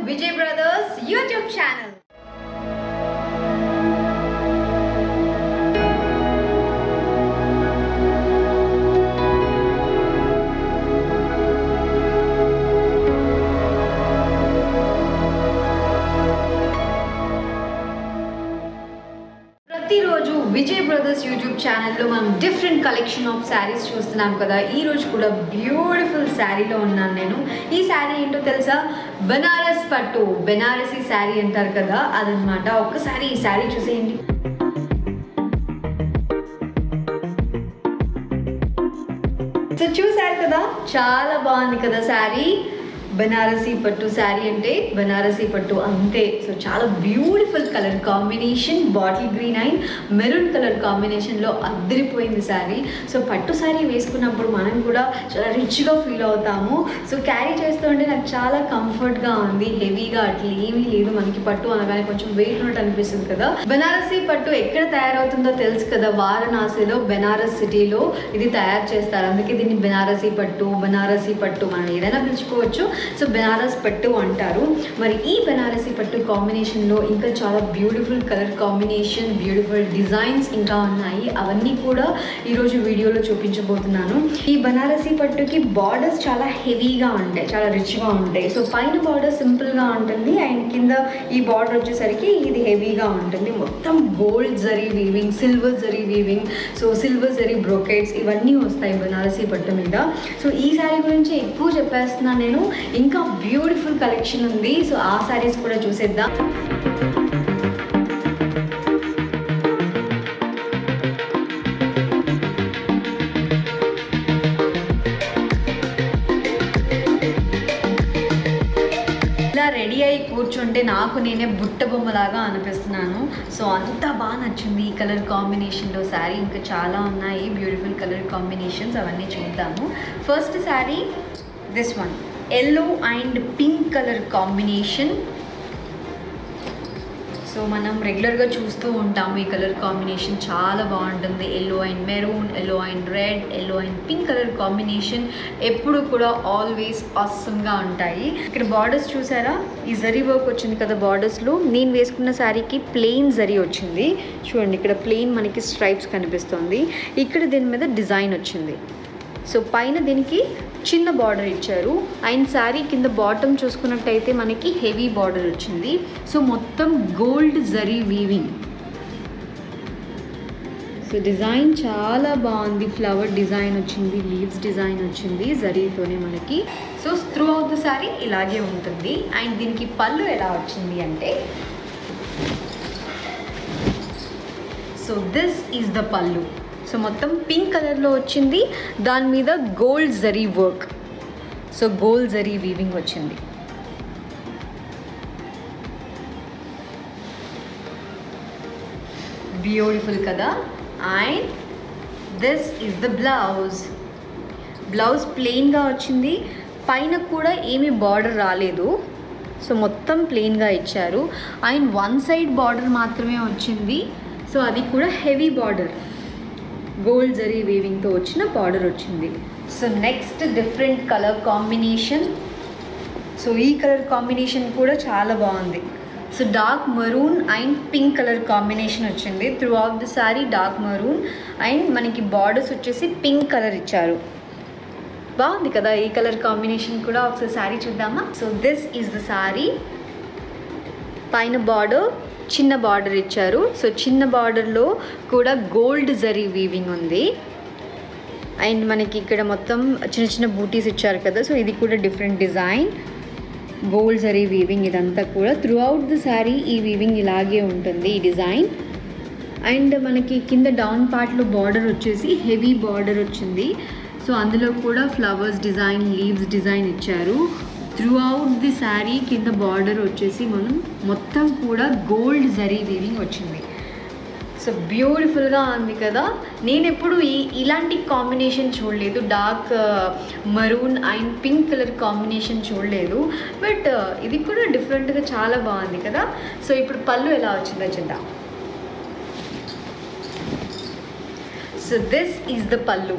Vijay brothers YouTube channel ప్రతిరోజు Vijay brothers YouTube ఛానల్లో మనం డిఫరెంట్ కలెక్షన్ ఆఫ్ శారీస్ చూస్తున్నాం కదా ఈ రోజు కూడా బ్యూటిఫుల్ శారీలో ఉన్నాను నేను ఈ శారీ ఏంటో తెలుసా బనారస్ పట్టు బెనారసీ శారీ అంటారు కదా అదనమాట ఒక్కసారి ఈ శారీ చూసేయండి సో చూసారు కదా చాలా బాగుంది కదా శారీ బనారసీ పట్టు శారీ అంటే బనారసీ పట్టు అంతే సో చాలా beautiful colour combination bottle green and maroon colour కాంబినేషన్లో అద్దరిపోయింది శారీ సో పట్టు శారీ వేసుకున్నప్పుడు మనం కూడా చాలా రిచ్గా ఫీల్ అవుతాము సో క్యారీ చేస్తుంటే నాకు చాలా కంఫర్ట్గా ఉంది హెవీగా అట్లా ఏమీ లేదు మనకి పట్టు అనగానే కొంచెం వెయిట్ ఉన్నట్టు అనిపిస్తుంది కదా బనారసీ పట్టు ఎక్కడ తయారవుతుందో తెలుసు కదా వారణాసిలో బెనారస్ సిటీలో ఇది తయారు చేస్తారు అందుకే దీన్ని బెనారసీ పట్టు బనారసీ పట్టు మనం ఏదైనా పిలుచుకోవచ్చు సో బెనారస్ పట్టు అంటారు మరి ఈ బెనారసీ పట్టు కాంబినేషన్లో ఇంకా చాలా beautiful colour combination beautiful designs ఇంకా ఉన్నాయి అవన్నీ కూడా ఈరోజు వీడియోలో చూపించబోతున్నాను ఈ బనారసీ పట్టుకి బార్డర్స్ చాలా హెవీగా ఉంటాయి చాలా రిచ్గా ఉంటాయి సో పైన బార్డర్ సింపుల్గా ఉంటుంది అండ్ కింద ఈ బార్డర్ వచ్చేసరికి ఇది హెవీగా ఉంటుంది మొత్తం gold zari weaving silver zari weaving so silver zari brocades ఇవన్నీ వస్తాయి బనారసీ పట్టు మీద సో ఈ శారీ గురించి ఎక్కువ చెప్పేస్తున్నాను నేను ఇంకా బ్యూటిఫుల్ కలెక్షన్ ఉంది సో ఆ శారీస్ కూడా చూసేద్దాం ఇలా రెడీ అయి కూర్చుంటే నాకు నేనే బుట్ట బొమ్మలాగా అనిపిస్తున్నాను సో అంత బాగా నచ్చింది ఈ కలర్ కాంబినేషన్లో శారీ ఇంకా చాలా ఉన్నాయి బ్యూటిఫుల్ కలర్ కాంబినేషన్స్ అవన్నీ చూద్దాము first sari this one yellow and pink colour combination so మనం రెగ్యులర్గా చూస్తూ ఉంటాము ఈ కలర్ కాంబినేషన్ చాలా బాగుంటుంది yellow and maroon yellow and red yellow and pink colour combination ఎప్పుడు కూడా ఆల్వేస్ అస్సంగా ఉంటాయి ఇక్కడ బార్డర్స్ చూసారా ఈ జరీ వర్క్ వచ్చింది కదా బార్డర్స్లో నేను వేసుకున్న శారీకి ప్లెయిన్ జరీ వచ్చింది చూడండి ఇక్కడ ప్లెయిన్ మనకి స్ట్రైప్స్ కనిపిస్తుంది ఇక్కడ దీని మీద డిజైన్ వచ్చింది సో పైన దీనికి చిన్న బార్డర్ ఇచ్చారు అండ్ శారీ కింద బాటమ్ చూసుకున్నట్టయితే మనకి హెవీ బార్డర్ వచ్చింది సో మొత్తం gold zari weaving so design చాలా బాగుంది ఫ్లవర్ డిజైన్ వచ్చింది లీవ్స్ డిజైన్ వచ్చింది జరీతోనే మనకి so throughout the sari ఇలాగే ఉంటుంది అండ్ దీనికి పళ్ళు ఎలా వచ్చింది అంటే so this is the pallu so మొత్తం పింక్ కలర్లో వచ్చింది దాని మీద gold zari work so gold zari weaving వచ్చింది బ్యూటిఫుల్ కదా and this is the blouse blouse ప్లెయిన్గా వచ్చింది పైన కూడా ఏమీ బార్డర్ రాలేదు సో మొత్తం ప్లెయిన్గా ఇచ్చారు అండ్ వన్ సైడ్ బార్డర్ మాత్రమే వచ్చింది సో అది కూడా హెవీ బార్డర్ గోల్డ్ జరీ వీవింగ్తో వచ్చిన బార్డర్ వచ్చింది so next different colour combination so ఈ కలర్ కాంబినేషన్ కూడా చాలా బాగుంది so dark maroon and pink colour combination వచ్చింది throughout the sari dark maroon and మనకి బార్డర్స్ వచ్చేసి పింక్ కలర్ ఇచ్చారు బాగుంది కదా ఈ కలర్ కాంబినేషన్ కూడా ఒకసారి శారీ చూద్దామా so this is the sari పైన బార్డర్ చిన్న బార్డర్ ఇచ్చారు సో చిన్న బార్డర్లో కూడా గోల్డ్ జరీ వీవింగ్ ఉంది అండ్ మనకి ఇక్కడ మొత్తం చిన్న చిన్న బూటీస్ ఇచ్చారు కదా సో ఇది కూడా different design gold zari weaving ఇదంతా కూడా త్రూ అవుట్ ద శారీ ఈ వీవింగ్ ఇలాగే ఉంటుంది ఈ డిజైన్ అండ్ మనకి కింద డౌన్ పార్ట్లో బార్డర్ వచ్చేసి హెవీ బార్డర్ వచ్చింది సో అందులో కూడా ఫ్లవర్స్ డిజైన్ లీవ్స్ డిజైన్ ఇచ్చారు త్రూ అవుట్ ది శారీ కింద బార్డర్ వచ్చేసి మనం మొత్తం కూడా గోల్డ్ జరీ వీవింగ్ వచ్చింది సో బ్యూటిఫుల్గా ఉంది కదా నేను ఎప్పుడు ఈ ఇలాంటి కాంబినేషన్ చూడలేదు dark maroon and pink colour combination చూడలేదు బట్ ఇది కూడా డిఫరెంట్గా చాలా బాగుంది కదా సో ఇప్పుడు పళ్ళు ఎలా వచ్చిందో చూద్దాం సో దిస్ ఈజ్ ద పళ్ళు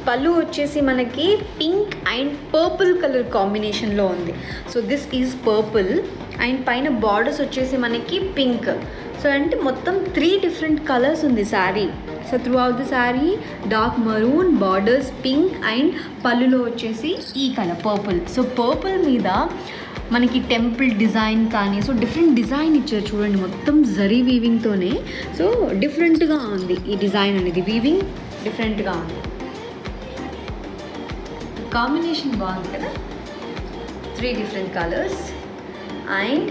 పళ్ళు వచ్చేసి మనకి పింక్ అండ్ పర్పుల్ కలర్ కాంబినేషన్లో ఉంది so this is purple and పైన బార్డర్స్ వచ్చేసి మనకి పింక్ సో అంటే మొత్తం త్రీ డిఫరెంట్ కలర్స్ ఉంది sari so throughout the sari dark maroon borders pink and పళ్ళులో వచ్చేసి ఈ కలర్ పర్పుల్ సో పర్పుల్ మీద మనకి టెంపుల్ డిజైన్ కానీ సో డిఫరెంట్ డిజైన్ ఇచ్చారు చూడండి మొత్తం జరీ వీవింగ్తోనే సో డిఫరెంట్గా ఉంది ఈ డిజైన్ అనేది వీవింగ్ డిఫరెంట్గా ఉంది కాంబినేషన్ బాగుంది కదా three different colours and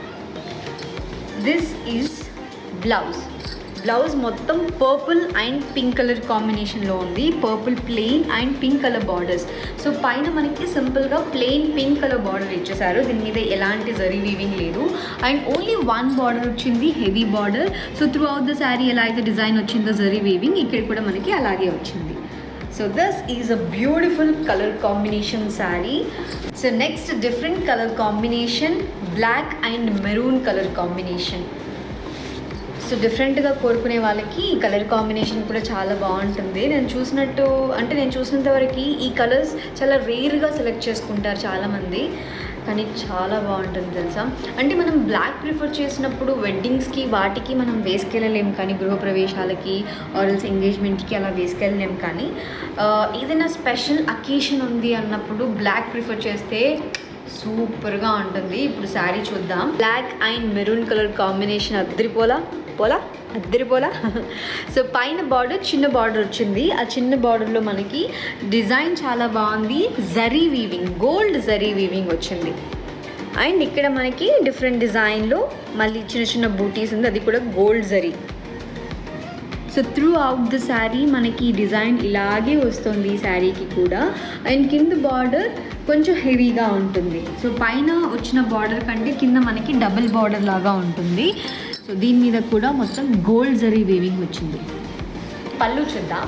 this is blouse blouse మొత్తం పర్పుల్ అండ్ పింక్ కలర్ కాంబినేషన్లో ఉంది purple plain and pink colour borders so పైన మనకి సింపుల్గా ప్లెయిన్ పింక్ కలర్ బార్డర్ ఇచ్చేసారు దీని మీద ఎలాంటి జరీ వీవింగ్ లేదు అండ్ ఓన్లీ వన్ బార్డర్ వచ్చింది heavy border so throughout the sari ఎలా అయితే డిజైన్ వచ్చిందో జరీ వీవింగ్ ఇక్కడ కూడా మనకి అలాగే వచ్చింది so this is a beautiful colour combination sari so next different colour combination black and maroon colour combination so డిఫరెంట్గా కోరుకునే వాళ్ళకి ఈ కలర్ కాంబినేషన్ కూడా చాలా బాగుంటుంది నేను చూసినట్టు అంటే నేను చూసినంత వరకు ఈ కలర్స్ చాలా రేర్గా సెలెక్ట్ చేసుకుంటారు చాలామంది కానీ చాలా బాగుంటుంది తెలుసా అంటే మనం బ్లాక్ ప్రిఫర్ చేసినప్పుడు వెడ్డింగ్స్కి వాటికి మనం వేసుకెళ్ళలేం కానీ గృహప్రవేశాలకి ఆర్ఎల్స్ ఎంగేజ్మెంట్కి అలా వేసుకెళ్ళలేం కానీ ఆ, ఏదైనా స్పెషల్ అకేషన్ ఉంది అన్నప్పుడు బ్లాక్ ప్రిఫర్ చేస్తే సూపర్గా ఉంటుంది ఇప్పుడు శారీ చూద్దాం black and maroon colour combination అద్దరిపోలా పోలా అద్దరిపోలా సో పైన బార్డర్ చిన్న బార్డర్ వచ్చింది ఆ చిన్న బార్డర్లో మనకి డిజైన్ చాలా బాగుంది zari weaving gold zari weaving వచ్చింది అండ్ ఇక్కడ మనకి డిఫరెంట్ డిజైన్లో మళ్ళీ చిన్న చిన్న బూటీస్ ఉంది అది కూడా gold zari so throughout the sari మనకి ఈ డిజైన్ ఇలాగే వస్తుంది ఈ శారీకి కూడా అండ్ కింద బార్డర్ కొంచెం హెవీగా ఉంటుంది సో పైన వచ్చిన బార్డర్ కంటే కింద మనకి డబుల్ బార్డర్ లాగా ఉంటుంది సో దీని మీద కూడా మొత్తం గోల్డ్ జరీ వేవింగ్ వచ్చింది పళ్ళు చూద్దాం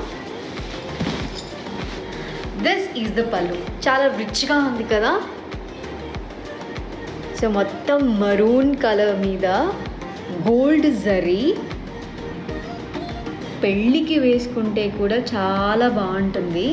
దిస్ ఈజ్ ద పళ్ళు చాలా రిచ్గా ఉంది కదా సో మొత్తం మరూన్ కలర్ మీద గోల్డ్ జరీ పెళ్ళికి వేసుకుంటే కూడా చాలా బాగుంటుంది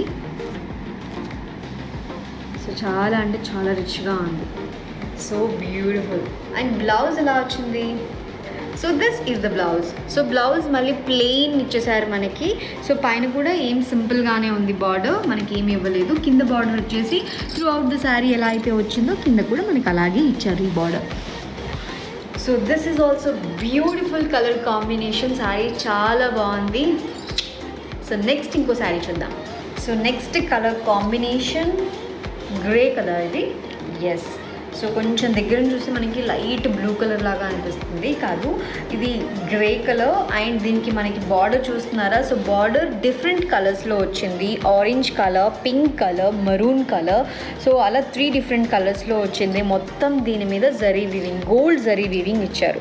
సో చాలా అంటే చాలా రిచ్గా ఉంది సో బ్యూటిఫుల్ అండ్ బ్లౌజ్ ఎలా వచ్చింది so this is the blouse so blouse మళ్ళీ ప్లెయిన్ ఇచ్చేసారు మనకి సో పైన కూడా ఏం సింపుల్గానే ఉంది బార్డర్ మనకి ఏమి ఇవ్వలేదు కింద బార్డర్ వచ్చేసి త్రూ అవుట్ ద శారీ ఎలా అయితే వచ్చిందో కింద కూడా మనకి అలాగే ఇచ్చారు ఈ border so this is also beautiful colour combination sari చాలా బాగుంది సో నెక్స్ట్ ఇంకో శారీ చూద్దాం so next colour combination grey colour ఇది ఎస్ సో కొంచెం దగ్గర నుంచి చూస్తే మనకి లైట్ బ్లూ కలర్ లాగా అనిపిస్తుంది కాదు ఇది గ్రే కలర్ అండ్ దీనికి మనకి బార్డర్ చూస్తున్నారా సో బార్డర్ డిఫరెంట్ కలర్స్లో వచ్చింది orange colour pink colour maroon colour so అలా త్రీ డిఫరెంట్ కలర్స్లో వచ్చింది మొత్తం దీని మీద zari weaving gold zari weaving ఇచ్చారు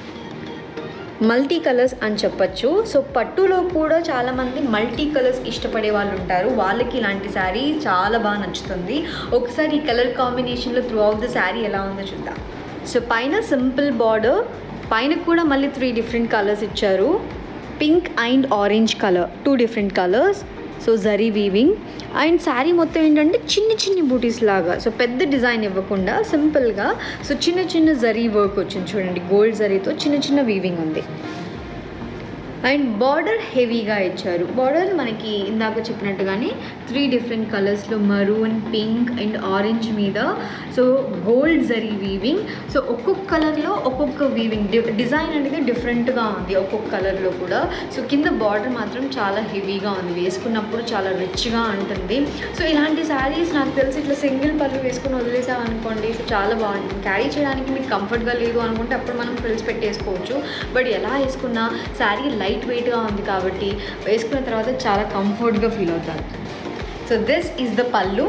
మల్టీ కలర్స్ అని చెప్పచ్చు సో పట్టులో కూడా చాలామంది మల్టీ కలర్స్ ఇష్టపడే వాళ్ళు ఉంటారు వాళ్ళకి ఇలాంటి శారీ చాలా బాగా నచ్చుతుంది ఒకసారి ఈ కలర్ కాంబినేషన్లో త్రూ అవుట్ ద శారీ ఎలా ఉందో చూద్దాం సో పైన సింపుల్ బార్డర్ పైన కూడా మళ్ళీ త్రీ డిఫరెంట్ కలర్స్ ఇచ్చారు pink and orange colour two different colours so zari weaving and sari మొత్తం ఏంటంటే చిన్ని చిన్ని బూటీస్ లాగా సో పెద్ద డిజైన్ ఇవ్వకుండా సింపుల్గా సో చిన్న చిన్న జరీ వర్క్ వచ్చింది చూడండి గోల్డ్ జరీతో చిన్న చిన్న వీవింగ్ ఉంది అండ్ బార్డర్ హెవీగా ఇచ్చారు బార్డర్ మనకి ఇందాక చెప్పినట్టుగానే త్రీ డిఫరెంట్ కలర్స్లో మరూన్ పింక్ అండ్ ఆరెంజ్ మీద so gold zari weaving so ఒక్కొక్క కలర్లో ఒక్కొక్క వీవింగ్ డిజైన్ అనేది డిఫరెంట్గా ఉంది ఒక్కొక్క కలర్లో కూడా సో కింద బార్డర్ మాత్రం చాలా హెవీగా ఉంది వేసుకున్నప్పుడు చాలా రిచ్గా ఉంటుంది సో ఇలాంటి శారీస్ నాకు తెలిసి ఇట్లా సింగిల్ పళ్ళు వేసుకొని వదిలేసాం అనుకోండి సో చాలా బాగుంటుంది క్యారీ చేయడానికి మీకు కంఫర్ట్గా లేదు అనుకుంటే అప్పుడు మనం ఫ్రిల్స్ పెట్టేసుకోవచ్చు బట్ ఎలా వేసుకున్నా శారీ లైట్ వెయిట్గా ఉంది కాబట్టి వేసుకున్న తర్వాత చాలా కంఫర్ట్గా ఫీల్ అవుతాను so this is the pallu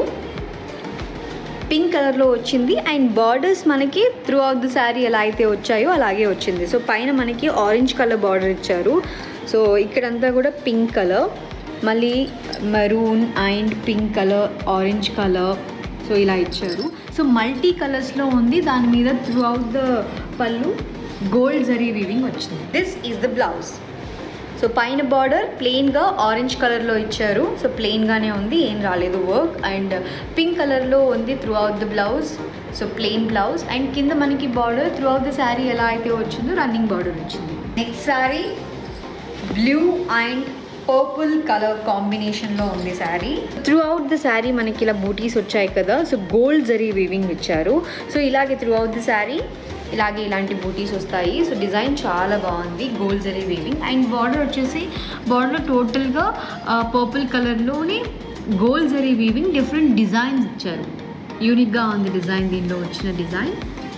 pink కలర్లో వచ్చింది అండ్ బార్డర్స్ మనకి త్రూ అవుట్ ద శారీ ఎలా అయితే వచ్చాయో అలాగే వచ్చింది సో పైన మనకి ఆరెంజ్ కలర్ బార్డర్ ఇచ్చారు సో ఇక్కడంతా కూడా పింక్ కలర్ మళ్ళీ maroon and pink colour orange colour so ఇలా ఇచ్చారు సో మల్టీ కలర్స్లో ఉంది దాని మీద throughout the pallu gold zari weaving వచ్చింది this is the blouse so పైన బార్డర్ ప్లెయిన్గా ఆరెంజ్ కలర్లో ఇచ్చారు సో ప్లెయిన్గానే ఉంది ఏం రాలేదు వర్క్ అండ్ పింక్ కలర్లో ఉంది throughout the blouse so plain blouse and కింద మనకి border throughout the sari ఎలా అయితే వచ్చిందో రన్నింగ్ బార్డర్ వచ్చింది next sari blue and purple colour కాంబినేషన్లో ఉంది sari throughout the sari మనకి ఇలా బూటీస్ వచ్చాయి కదా సో గోల్డ్ జరీ వీవింగ్ ఇచ్చారు సో ఇలాగే త్రూ అవుట్ ద శారీ ఇలాగే ఇలాంటి బూటీస్ వస్తాయి సో డిజైన్ చాలా బాగుంది gold zari weaving and border వచ్చేసి బార్డర్లో టోటల్గా పర్పుల్ కలర్లోనే gold zari weaving different designs ఇచ్చారు యూనిక్గా ఉంది డిజైన్ దీనిలో వచ్చిన డిజైన్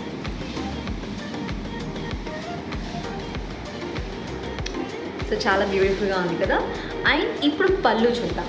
సో చాలా బ్యూటిఫుల్గా ఉంది కదా అండ్ ఇప్పుడు పళ్ళు చూద్దాం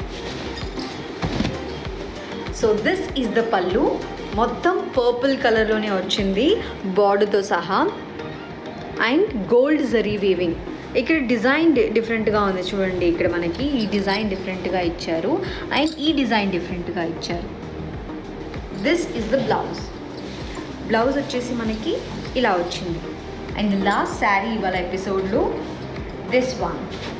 సో దిస్ ఈజ్ ద పళ్ళు మొత్తం పర్పుల్ కలర్లోనే వచ్చింది బార్డర్తో సహా అండ్ గోల్డ్ జరీ వీవింగ్ ఇక్కడ డిజైన్ డిఫరెంట్గా ఉంది చూడండి ఇక్కడ మనకి ఈ డిజైన్ డిఫరెంట్గా ఇచ్చారు అండ్ ఈ డిజైన్ డిఫరెంట్గా ఇచ్చారు this is the blouse blouse వచ్చేసి మనకి ఇలా వచ్చింది అండ్ లాస్ట్ శారీ ఇవాళ ఎపిసోడ్లో దిస్ వన్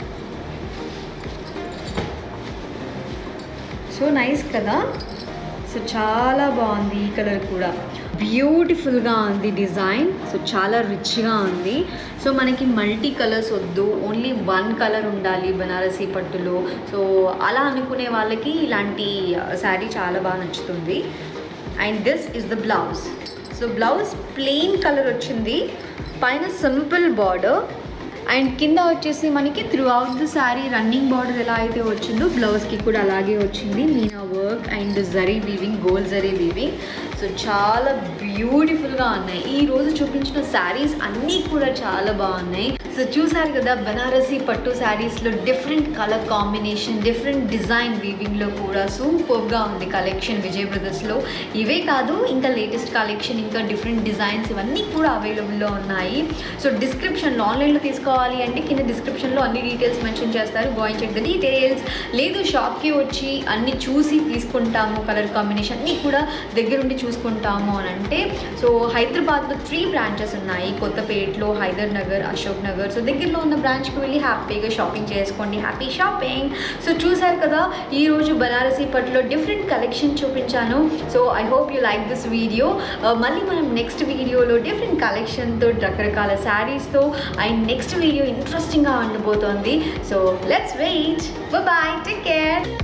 సో నైస్ కదా సో చాలా బాగుంది ఈ కలర్ కూడా బ్యూటిఫుల్గా ఉంది డిజైన్ సో చాలా రిచ్గా ఉంది సో మనకి మల్టీ కలర్స్ వద్దు ఓన్లీ వన్ కలర్ ఉండాలి బనారసీ పట్టులో సో అలా అనుకునే వాళ్ళకి ఇలాంటి శారీ చాలా బాగా నచ్చుతుంది and this is the blouse so blouse plain colour వచ్చింది పైన సింపుల్ బార్డర్ అండ్ కింద వచ్చేసి మనకి throughout the sari running border ఎలా అయితే వచ్చిందో బ్లౌజ్కి కూడా అలాగే వచ్చింది meena work and zari weaving gold zari weaving so చాలా బ్యూటిఫుల్గా ఉన్నాయి ఈ రోజు చూపించిన శారీస్ అన్నీ కూడా చాలా బాగున్నాయి సో చూసారు కదా బనారసి పట్టు శారీస్లో different colour combination different design వీవింగ్లో కూడా సూపర్గా ఉంది కలెక్షన్ విజయ్ బ్రదర్స్లో ఇవే కాదు ఇంకా లేటెస్ట్ కలెక్షన్ ఇంకా డిఫరెంట్ డిజైన్స్ ఇవన్నీ కూడా అవైలబుల్లో ఉన్నాయి సో డిస్క్రిప్షన్లో ఆన్లైన్లో తీసుకోవాలి అంటే కింద డిస్క్రిప్షన్లో అన్ని డీటెయిల్స్ మెన్షన్ చేస్తారు గోయింగ్ చెక్ ద డీటెయిల్స్ లేదు షాప్కి వచ్చి అన్ని చూసి తీసుకుంటాము కలర్ కాంబినేషన్ అన్నీ కూడా దగ్గరుండి చూసుకుంటాము అని అంటే సో హైదరాబాద్లో త్రీ బ్రాంచెస్ ఉన్నాయి కొత్తపేటలో హైదర్ నగర్ అశోక్ నగర్ సో దగ్గరలో ఉన్న బ్రాంచ్కి వెళ్ళి హ్యాపీగా షాపింగ్ చేసుకోండి హ్యాపీ షాపింగ్ సో చూసారు కదా ఈరోజు బనారసీ పట్టులో డిఫరెంట్ కలెక్షన్ చూపించాను so I hope you like this video మళ్ళీ మనం నెక్స్ట్ వీడియోలో డిఫరెంట్ కలెక్షన్తో రకరకాల శారీస్తో అండ్ నెక్స్ట్ వీడియో ఇంట్రెస్టింగ్గా ఉండబోతోంది so let's wait bye take care